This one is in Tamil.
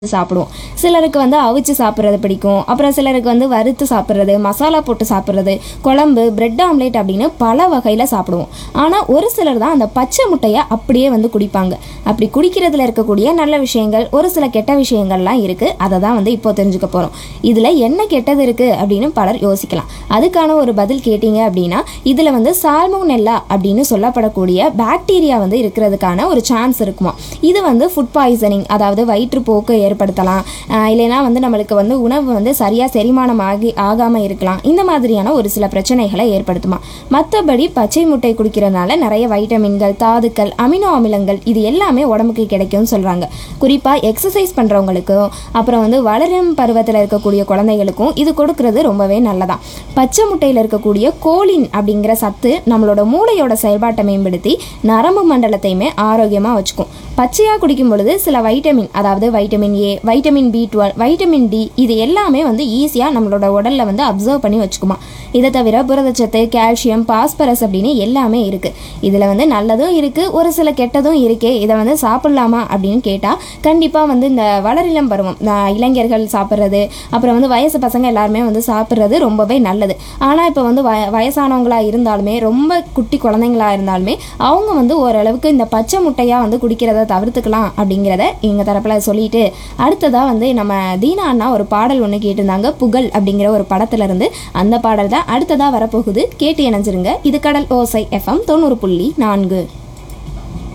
சாப்பிடுவோம் சிலருக்கு வந்து அவிச்சு சாப்பிட்றது பிடிக்கும் அப்புறம் சிலருக்கு வந்து வறுத்து சாப்பிட்றது மசாலா போட்டு சாப்பிட்றது குழம்பு பிரெட் ஆம்லேட் அப்படின்னு பல வகையில் சாப்பிடுவோம் ஆனால் ஒரு சிலர் தான் அந்த பச்சை முட்டையை அப்படியே வந்து குடிப்பாங்க அப்படி குடிக்கிறதுல இருக்கக்கூடிய நல்ல விஷயங்கள் ஒரு சில கெட்ட விஷயங்கள்லாம் இருக்குது அதை தான் வந்து இப்போ தெரிஞ்சுக்க போகிறோம் இதில் என்ன கெட்டது இருக்குது அப்படின்னு பலர் யோசிக்கலாம் அதுக்கான ஒரு பதில் கேட்டீங்க அப்படின்னா இதில் வந்து சால்மோனெல்லா அப்படின்னு சொல்லப்படக்கூடிய பாக்டீரியா வந்து இருக்கிறதுக்கான ஒரு சான்ஸ் இருக்குமா இது வந்து ஃபுட் பாய்சனிங் அதாவது வயிற்றுப்போக்கு ஏற்படுத்தலாம் ஆஹ் இல்லைன்னா வந்து நம்மளுக்கு வந்து உணவு வந்து சரியாக செரிமானம் ஆகி ஆகாமல் இருக்கலாம் இந்த மாதிரியான ஒரு சில பிரச்சனைகளை ஏற்படுத்துமா மற்றபடி பச்சை முட்டை குடிக்கிறதுனால நிறைய வைட்டமின்கள் தாதுக்கள் அமினோ அமிலங்கள் இது எல்லாமே உடம்புக்கு கிடைக்கும்னு சொல்கிறாங்க குறிப்பாக எக்ஸசைஸ் பண்ணுறவங்களுக்கும் அப்புறம் வந்து வளரும் பருவத்தில் இருக்கக்கூடிய குழந்தைகளுக்கும் இது கொடுக்கறது ரொம்பவே நல்லதான் பச்சை முட்டையில் இருக்கக்கூடிய கோலின் அப்படிங்கிற சத்து நம்மளோட மூளையோட செயல்பாட்டை மேம்படுத்தி நரம்பு மண்டலத்தையுமே ஆரோக்கியமாக வச்சுக்கும் பச்சையாக குடிக்கும் பொழுது சில வைட்டமின் அதாவது vitamin A vitamin B twelve vitamin D இது எல்லாமே வந்து ஈஸியாக நம்மளோட உடலில் வந்து அப்சர்வ் பண்ணி வச்சுக்குமா இதை தவிர புரதச்சத்து கால்சியம் பாஸ்பரஸ் அப்படின்னு எல்லாமே இருக்குது இதில் வந்து நல்லதும் இருக்குது ஒரு சில கெட்டதும் இருக்கே இதை வந்து சாப்பிட்லாமா அப்படின்னு கேட்டால் கண்டிப்பாக வந்து இந்த வளரிளம் பருவம் இந்த இளைஞர்கள் சாப்பிட்றது அப்புறம் வந்து வயசு பசங்க எல்லாருமே வந்து சாப்பிட்றது ரொம்பவே நல்லது ஆனால் இப்போ வந்து வய வயசானவங்களாக இருந்தாலுமே ரொம்ப குட்டி குழந்தைங்களா இருந்தாலுமே அவங்க வந்து ஓரளவுக்கு இந்த பச்சை முட்டையாக வந்து குடிக்கிறத தவிர்த்துக்கலாம் அப்படிங்கிறத எங்கள் தரப்பில் சொல்லிட்டு அடுத்ததாக வந்து நம்ம தீனா அண்ணா ஒரு பாடல் ஒன்று கேட்டிருந்தாங்க புகழ் அப்படிங்கிற ஒரு படத்துல இருந்து அந்த பாடல் தான் அடுத்ததாக வரப்போகுது கேட்டு இணைஞ்சிருங்க இது கடல் ஓசை எஃப்எம் தொண்ணூறு புள்ளி நான்கு